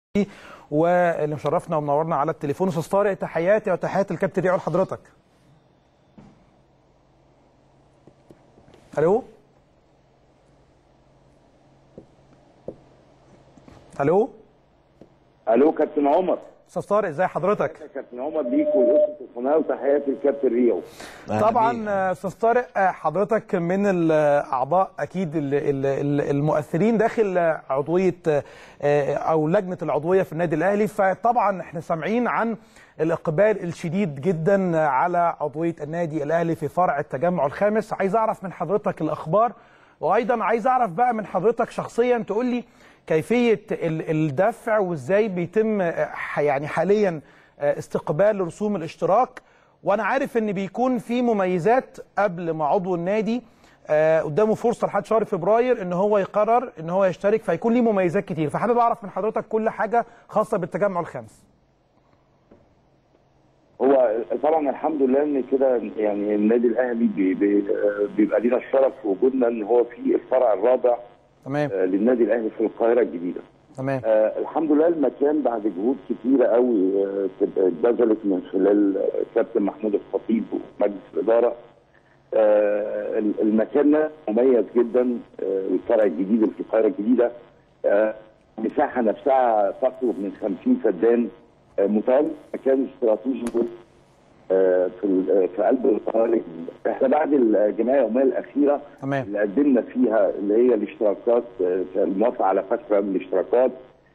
واللي مشرفنا ومنورنا على التليفون استاذ طارق تحياتي وتحيات الكابتن ريعو لحضرتك الو الو الو كابتن عمر استاذ طارق ازي حضرتك كابتن عمر ليك والاسره القناه وتحياتي الكابتن ريو طبعا استاذ طارق حضرتك من الاعضاء اكيد ال- ال- ال- المؤثرين داخل عضويه او لجنه العضويه في النادي الاهلي فطبعا احنا سامعين عن الاقبال الشديد جدا على عضويه النادي الاهلي في فرع التجمع الخامس عايز اعرف من حضرتك الاخبار وايضا عايز اعرف بقى من حضرتك شخصيا تقول لي كيفيه ال- الدفع وازاي بيتم ح- يعني حاليا استقبال رسوم الاشتراك وانا عارف ان بيكون في مميزات قبل ما عضو النادي آه، قدامه فرصه لحد شهر فبراير ان هو يقرر ان هو يشترك فيكون ليه مميزات كتير فحابب اعرف من حضرتك كل حاجه خاصه بالتجمع الخامس هو طبعا الحمد لله ان كده يعني النادي الاهلي بي بي بيبقى لينا الشرف في وجودنا ان هو في الفرع الرابع تمام آه، للنادي الاهلي في القاهره الجديده. تمام آه الحمد لله المكان بعد جهود كتيره قوي آه، اتبذلت من خلال آه، كابتن محمود الخطيب ومجلس الاداره آه المكان ده مميز جدا آه الفرع الجديد اللي في القاهره الجديده آه المساحه نفسها تقرب من 50 فدان آه متواجد مكان استراتيجي آه، في ال- آه، في قلب القاهره الجديده. احنا بعد الجمعيه اليوميه الاخيره تمام اللي قدمنا فيها اللي هي الاشتراكات آه، الموافقه على فتره من الاشتراكات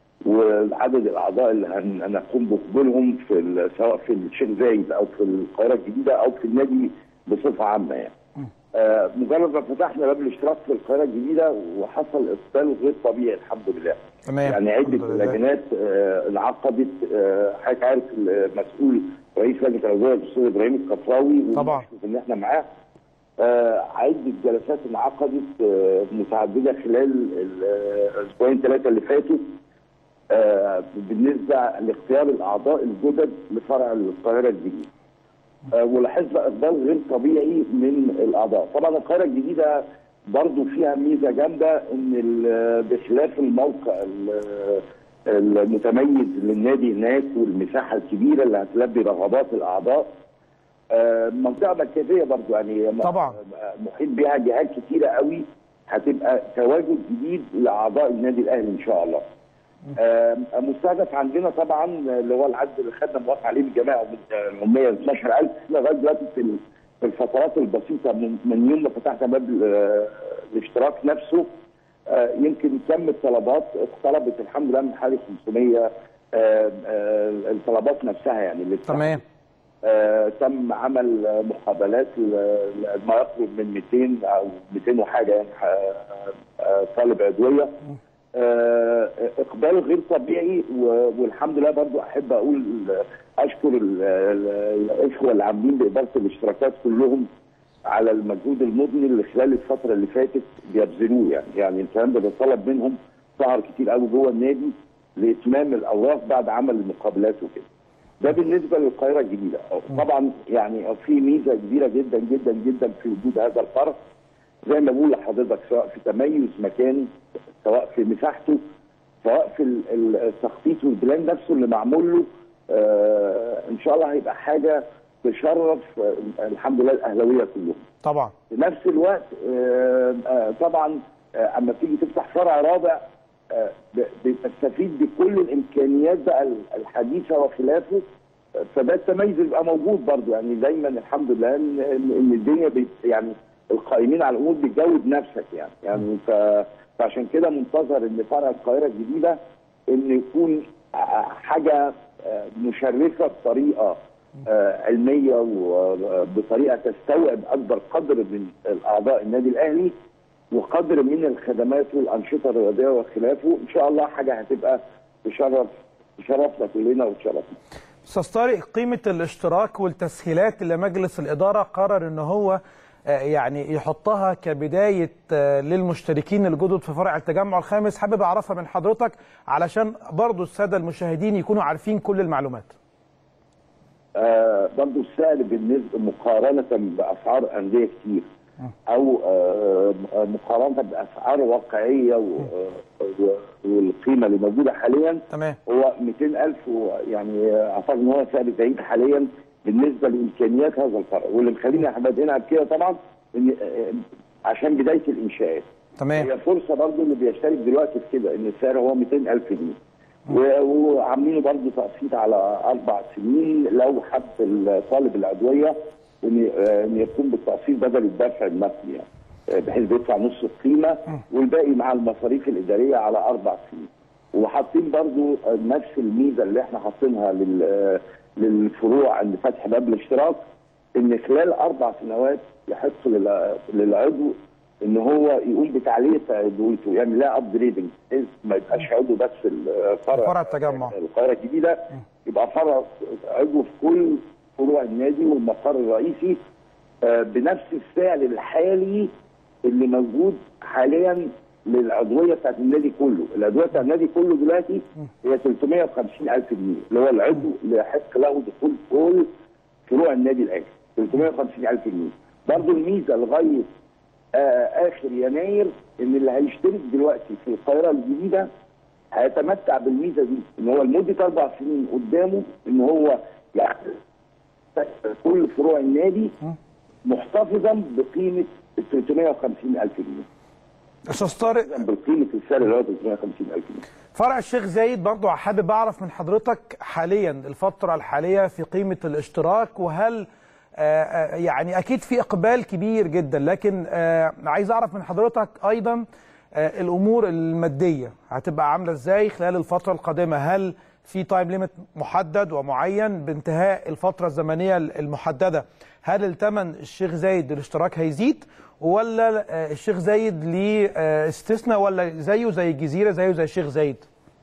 وعدد الاعضاء اللي هن- هنقوم بقبولهم في ال- سواء في الشيخ زايد او في القاهره الجديده او في النادي بصفه عامه يعني. آه، مجرد ما فتحنا باب الاشتراك في القاهره الجديده وحصل اقبال غير طبيعي الحمد لله. تمام يعني الحمد عده لله. لجنات آه، انعقدت آه، حضرتك عارف المسؤول رئيس لجنه العضويه الاستاذ ابراهيم القفراوي طبعا. ونشكر ان احنا معاه آه، عده جلسات انعقدت آه، متعدده خلال الاسبوعين ثلاثه اللي فاتوا آه، بالنسبه لاختيار الاعضاء الجدد لفرع القاهره الجديده. آه، ولاحظنا اقبال غير طبيعي من الاعضاء، طبعا القاهره الجديده برضو فيها ميزه جامده ان ال- بخلاف الموقع ال- المتميز للنادي هناك والمساحه الكبيره اللي هتلبي رغبات الاعضاء آه، منطقه مركزيه برضو يعني م- طبعا. محيط بها جهات كتيره قوي هتبقى تواجد جديد لاعضاء النادي الاهلي ان شاء الله. آه، مستهدف عندنا طبعا اللي هو العدد اللي خدنا موافقه عليه من الجماعه العموميه 12000 لغايه دلوقتي في ال- في الفترات البسيطه من, من يوم ما فتحنا باب ال- الاشتراك نفسه آه، يمكن كم الطلبات اختلبت الحمد لله من حوالي 500 آه، آه، الطلبات نفسها يعني اللي تمام آه، تم عمل آه، مقابلات ل- ل- ما يقرب من 200 او 200 وحاجه يعني آه، آه، طالب عضويه آه، اقبال غير طبيعي و- والحمد لله برضو احب اقول اشكر ال- ال- الاخوه اللي عاملين باداره الاشتراكات كلهم على المجهود المضني اللي خلال الفتره اللي فاتت بيبذلوه يعني يعني الكلام ده بيطلب منهم سهر كتير قوي جوه النادي لاتمام الاوراق بعد عمل المقابلات وكده. ده بالنسبه للقاهره الجديده طبعا يعني في ميزه كبيره جدا جدا جدا في وجود هذا الفرع زي ما بقول لحضرتك سواء في تميز مكان سواء في مساحته سواء في ال- ال- التخطيط والبلان نفسه اللي معمول له آه ان شاء الله هيبقى حاجه تشرف آه الحمد لله الاهلاويه كلهم طبعا في نفس الوقت آه، آه، طبعا آه، اما تيجي تفتح فرع رابع آه، ب- بتستفيد بكل الامكانيات بقى الحديثه وخلافه آه، فده التميز بيبقى موجود برضه يعني دايما الحمد لله ان إن- إن الدنيا بي يعني القائمين على الامور بتجود نفسك يعني يعني ف- فعشان كده منتظر ان فرع القاهره الجديده ان يكون آه، حاجه آه، مشرفه بطريقه آه، علميه وبطريقه تستوعب اكبر قدر من الاعضاء النادي الاهلي وقدر من الخدمات والانشطه الرياضيه وخلافه ان شاء الله حاجه هتبقى تشرف تشرفنا كلنا وتشرفنا استاذ طارق قيمه الاشتراك والتسهيلات اللي مجلس الاداره قرر ان هو آه، يعني يحطها كبدايه آه، للمشتركين الجدد في فرع التجمع الخامس حابب اعرفها من حضرتك علشان برضو الساده المشاهدين يكونوا عارفين كل المعلومات آه برضه السعر بالنسبه مقارنه باسعار انديه كتير او آه، مقارنه باسعار واقعيه و- و- والقيمه اللي موجوده حاليا تمام هو 200000 يعني اعتقد ان هو سعر بعيد حاليا بالنسبه لامكانيات هذا الفرع واللي مخليني احمد هنا بكده طبعا ان آه، عشان بدايه الانشاءات تمام هي فرصه برضه اللي بيشترك دلوقتي في كده ان السعر هو 200000 جنيه و- وعاملينه برضه تقسيط على اربع سنين لو حب طالب الادويه ان آه، ان يقوم بالتقسيط بدل الدفع النقدي يعني آه، بحيث بيدفع نص القيمه والباقي مع المصاريف الاداريه على اربع سنين وحاطين برضو نفس الميزه اللي احنا حاطينها لل آه، للفروع عند فتح باب الاشتراك ان خلال اربع سنوات يحق لل- للعضو ان هو يقوم بتعليه عضويته يعمل لها ابجريدنج بحيث ما يبقاش عضو بس الفرع فرع التجمع. القاهره الجديده يبقى فرع عضو في كل فروع النادي والمقر الرئيسي آه، بنفس السعر الحالي اللي موجود حاليا للعضويه بتاعت النادي كله، العضويه بتاعت النادي كله دلوقتي هي 350 الف جنيه اللي هو العضو اللي يحق له دخول كل فروع النادي الاهلي 350 الف جنيه. برضه الميزه لغايه آه اخر يناير ان اللي هيشترك دلوقتي في القاهره الجديده هيتمتع بالميزه دي ان هو لمده اربع سنين قدامه ان هو يعني كل فروع النادي محتفظا بقيمه ال 350 الف جنيه استاذ طارق بقيمه السعر اللي هو 350 الف جنيه فرع الشيخ زايد برضو حابب اعرف من حضرتك حاليا الفتره الحاليه في قيمه الاشتراك وهل آه، آه، يعني اكيد في اقبال كبير جدا لكن آه، عايز اعرف من حضرتك ايضا آه، الامور الماديه هتبقى عامله ازاي خلال الفتره القادمه هل في تايم ليميت محدد ومعين بانتهاء الفتره الزمنيه المحدده هل الثمن الشيخ زايد الاشتراك هيزيد ولا آه، الشيخ زايد ليه آه، استثناء ولا زيه زي الجزيره زيه زي الشيخ زايد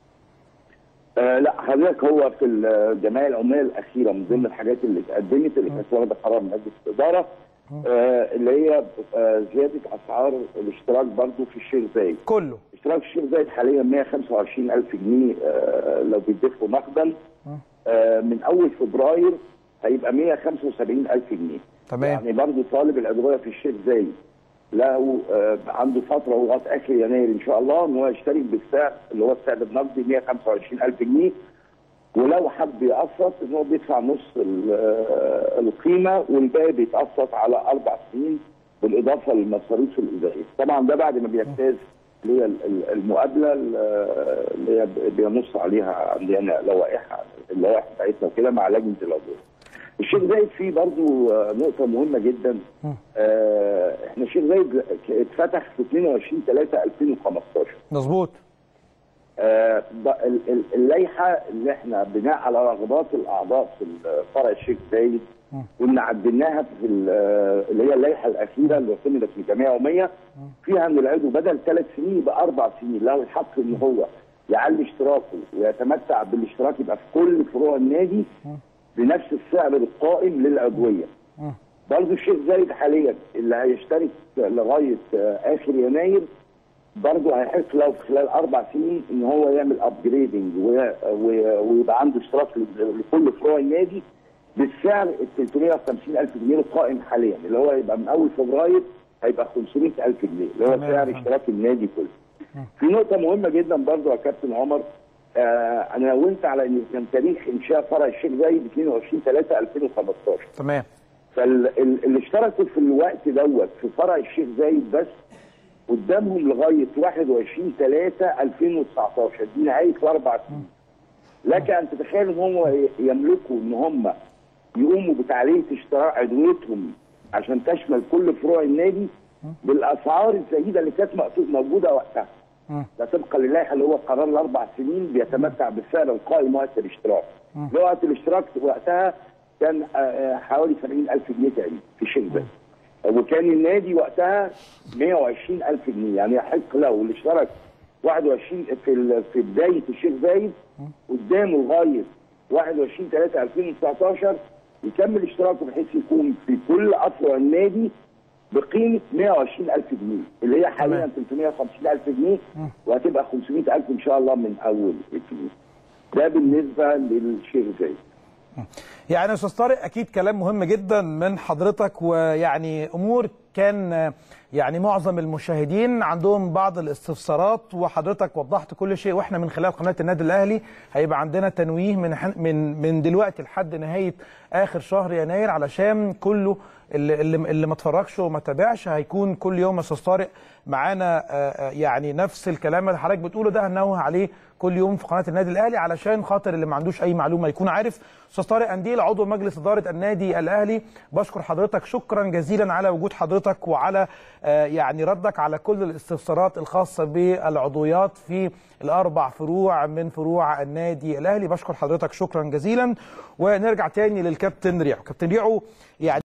آه لا حضرتك هو في الجمعيه العماليه الاخيره من ضمن الحاجات اللي اتقدمت اللي كانت واخده قرار من مجلس الاداره آه اللي هي آه زياده اسعار الاشتراك برضو في الشيخ زايد كله اشتراك الشيخ زايد حاليا 125 الف جنيه آه لو بيدفعوا نقدا آه من اول فبراير هيبقى 175 الف جنيه تمام. يعني برضو طالب الادويه في الشيخ زايد له آه عنده فتره لغايه اخر يناير ان شاء الله ان هو يشترك بالسعر اللي هو السعر النقدي 125 الف جنيه ولو حب يقسط ان هو بيدفع نص ال- آه، القيمه والباقي بيتقسط على اربع سنين بالاضافه للمصاريف الاداريه. طبعا ده بعد ما بيجتاز اللي هي ال- ال- المقابله ال- آه، اللي هي ب- بينص عليها عندنا لوائح اللوائح بتاعتنا وكده مع لجنه العضويه. الشيخ زايد فيه برضو آه، نقطه مهمه جدا آه، احنا الشيخ زايد اتفتح في 22 3 2015 مظبوط آه، ب- ال- ال- اللائحه اللي احنا بناء على رغبات الاعضاء في فرع الشيخ زايد كنا عدلناها في ال- آه، اللي هي اللائحه الاخيره اللي اعتمدت في الجمعيه العموميه فيها ان العضو بدل ثلاث سنين يبقى اربع سنين له الحق ان هو يعلي اشتراكه ويتمتع بالاشتراك يبقى في كل فروع النادي بنفس السعر القائم للعضويه. برضه الشيخ زايد حاليا اللي هيشترك لغايه آه، اخر يناير برضه هيحق له في خلال اربع سنين ان هو يعمل ابجريدنج ويبقى عنده اشتراك ل- لكل فروع النادي بالسعر ال 350 الف جنيه القائم حاليا اللي هو يبقى من اول فبراير هيبقى 500 الف جنيه اللي هو تمام. سعر اشتراك النادي كله. في نقطه مهمه جدا برضه يا كابتن عمر آه انا نونت على ان كان تاريخ انشاء فرع الشيخ زايد 22 3 2015 تمام فاللي اشتركوا في الوقت دوت في فرع الشيخ زايد بس قدامهم لغايه 21 3 2019 دي نهايه الاربع سنين. لك ان تتخيل ان هم يملكوا ان هم يقوموا بتعليه اشتراك عضويتهم عشان تشمل كل فروع النادي بالاسعار الزهيده اللي كانت مقصود- موجوده وقتها. ده طبقا للائحه اللي هو قرار الاربع سنين بيتمتع بالسعر القائم وقت الاشتراك. اللي هو وقت الاشتراك وقتها كان آه، آه، حوالي 70000 جنيه تقريبا في الشيخ زايد. وكان النادي وقتها 120000 جنيه يعني يحق له اللي اشترك 21 في ال- في بدايه الشيخ زايد قدامه لغايه 21 3 2019 يكمل اشتراكه بحيث يكون في كل افرع النادي بقيمه 120000 جنيه اللي هي حاليا 350000 جنيه وهتبقى 500000 ان شاء الله من اول الجنيه. ده بالنسبه للشيخ زايد. يعني يا استاذ طارق اكيد كلام مهم جدا من حضرتك ويعني امور كان يعني معظم المشاهدين عندهم بعض الاستفسارات وحضرتك وضحت كل شيء واحنا من خلال قناه النادي الاهلي هيبقى عندنا تنويه من من من دلوقتي لحد نهايه اخر شهر يناير علشان كله اللي اللي, اللي ما اتفرجش وما تابعش هيكون كل يوم استاذ طارق معانا يعني نفس الكلام اللي حضرتك بتقوله ده هننوه عليه كل يوم في قناه النادي الاهلي علشان خاطر اللي ما عندوش اي معلومه يكون عارف استاذ طارق انديل عضو مجلس اداره النادي الاهلي بشكر حضرتك شكرا جزيلا على وجود حضرتك وعلى يعني ردك على كل الاستفسارات الخاصه بالعضويات في الاربع فروع من فروع النادي الاهلي بشكر حضرتك شكرا جزيلا ونرجع تاني للكابتن ريعو كابتن ريعو يعني